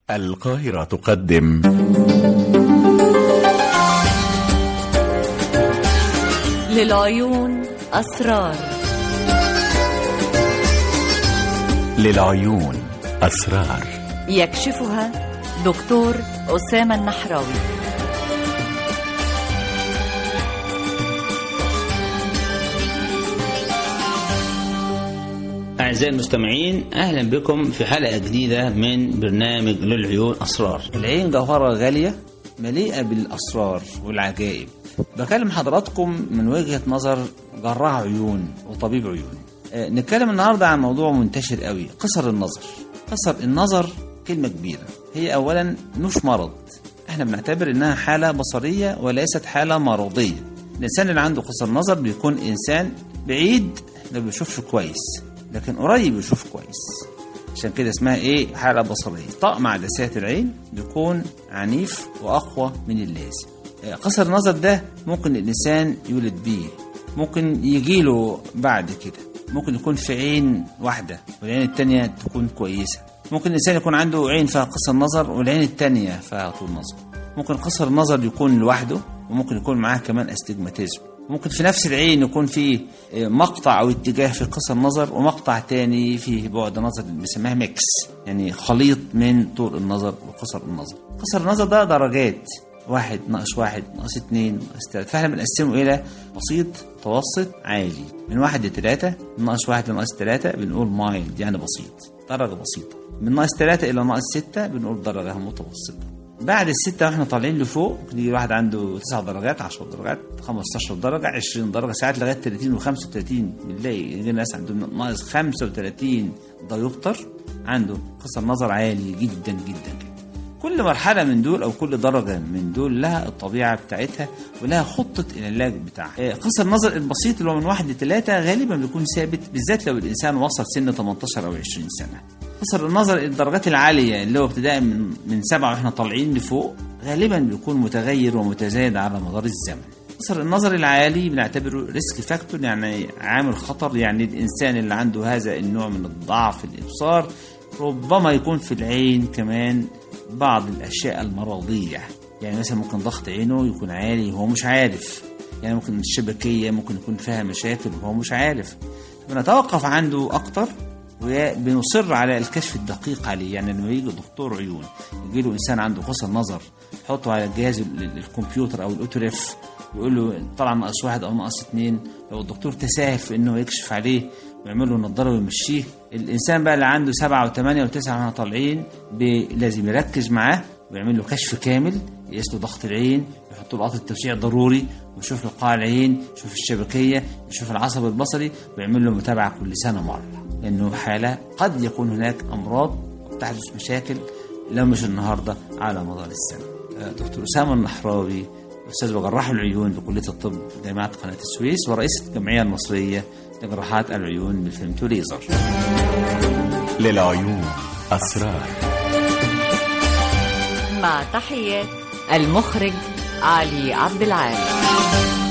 القاهرة تقدم للعيون أسرار للعيون أسرار يكشفها دكتور أسامة النحراوي أعزائي المستمعين أهلا بكم في حلقة جديدة من برنامج للعيون أسرار العين جوهرة غالية مليئة بالأسرار والعجائب بكلم حضراتكم من وجهة نظر جراح عيون وطبيب عيون آه، نتكلم النهاردة عن موضوع منتشر قوي قصر النظر قصر النظر كلمة كبيرة هي أولا مش مرض احنا بنعتبر انها حالة بصرية وليست حالة مرضية الانسان اللي عنده قصر نظر بيكون انسان بعيد ما بيشوفش كويس لكن قريب يشوف كويس عشان كده اسمها ايه حالة بصرية طقم عدسات العين بيكون عنيف واقوى من اللازم آه، قصر النظر ده ممكن الانسان يولد بيه ممكن يجيله بعد كده ممكن يكون في عين واحدة والعين التانية تكون كويسة ممكن الإنسان يكون عنده عين فيها قصر نظر والعين التانية فيها طول نظر ممكن قصر النظر يكون لوحده وممكن يكون معاه كمان استجماتيزم ممكن في نفس العين يكون في مقطع او اتجاه في قصر نظر ومقطع تاني فيه بعد نظر بنسميها ميكس يعني خليط من طول النظر وقصر النظر قصر النظر ده درجات واحد ناقص واحد ناقص اتنين ناقص تلاتة فاحنا بنقسمه إلى بسيط متوسط عالي من واحد لتلاتة من ناقص واحد لناقص تلاتة بنقول مايلد يعني بسيط درجة بسيطة من ناقص تلاتة إلى ناقص ستة بنقول درجة متوسطة بعد الستة واحنا طالعين لفوق ممكن يجي واحد عنده تسع درجات 10 درجات 15 درجة 20 درجة ساعات لغاية 30 و35 بنلاقي يجي ناس عندهم ناقص 35 دايوبتر عنده قصر نظر عالي جدا جدا جدا كل مرحلة من دول أو كل درجة من دول لها الطبيعة بتاعتها ولها خطة العلاج بتاعها. آه، قصر النظر البسيط اللي هو من واحد لثلاثة غالبا بيكون ثابت بالذات لو الإنسان وصل سن 18 أو 20 سنة. قصر النظر الدرجات العالية اللي هو ابتداء من من سبعة واحنا طالعين لفوق غالبا بيكون متغير ومتزايد على مدار الزمن. قصر النظر العالي بنعتبره ريسك فاكتور يعني عامل خطر يعني الإنسان اللي عنده هذا النوع من الضعف الإبصار ربما يكون في العين كمان بعض الأشياء المرضية يعني مثلا ممكن ضغط عينه يكون عالي وهو مش عارف يعني ممكن الشبكية ممكن يكون فيها مشاكل وهو مش عارف بنتوقف عنده أكتر وبنصر على الكشف الدقيق عليه يعني لما يجي دكتور عيون يجي له إنسان عنده قصر نظر يحطه على الجهاز ال- الكمبيوتر أو الأوتوريف يقول له طلع ناقص واحد أو ناقص اتنين لو الدكتور تساهل في إنه يكشف عليه ويعمل له نظاره ويمشيه الانسان بقى اللي عنده سبعه وثمانيه وتسعه واحنا طالعين بي- لازم يركز معاه ويعمل له كشف كامل يقيس له ضغط العين يحط له قطر توسيع ضروري ويشوف له قاع العين يشوف الشبكيه يشوف العصب البصري ويعمل له متابعه كل سنه مره لانه حاله قد يكون هناك امراض تحدث مشاكل لو مش النهارده على مدار السنه آه، دكتور اسامه النحراوي استاذ وجراح العيون بكليه الطب جامعه قناه السويس ورئيس الجمعيه المصريه لجراحات العيون بالفيمتو ليزر للعيون أسرار مع تحيات المخرج علي عبد العال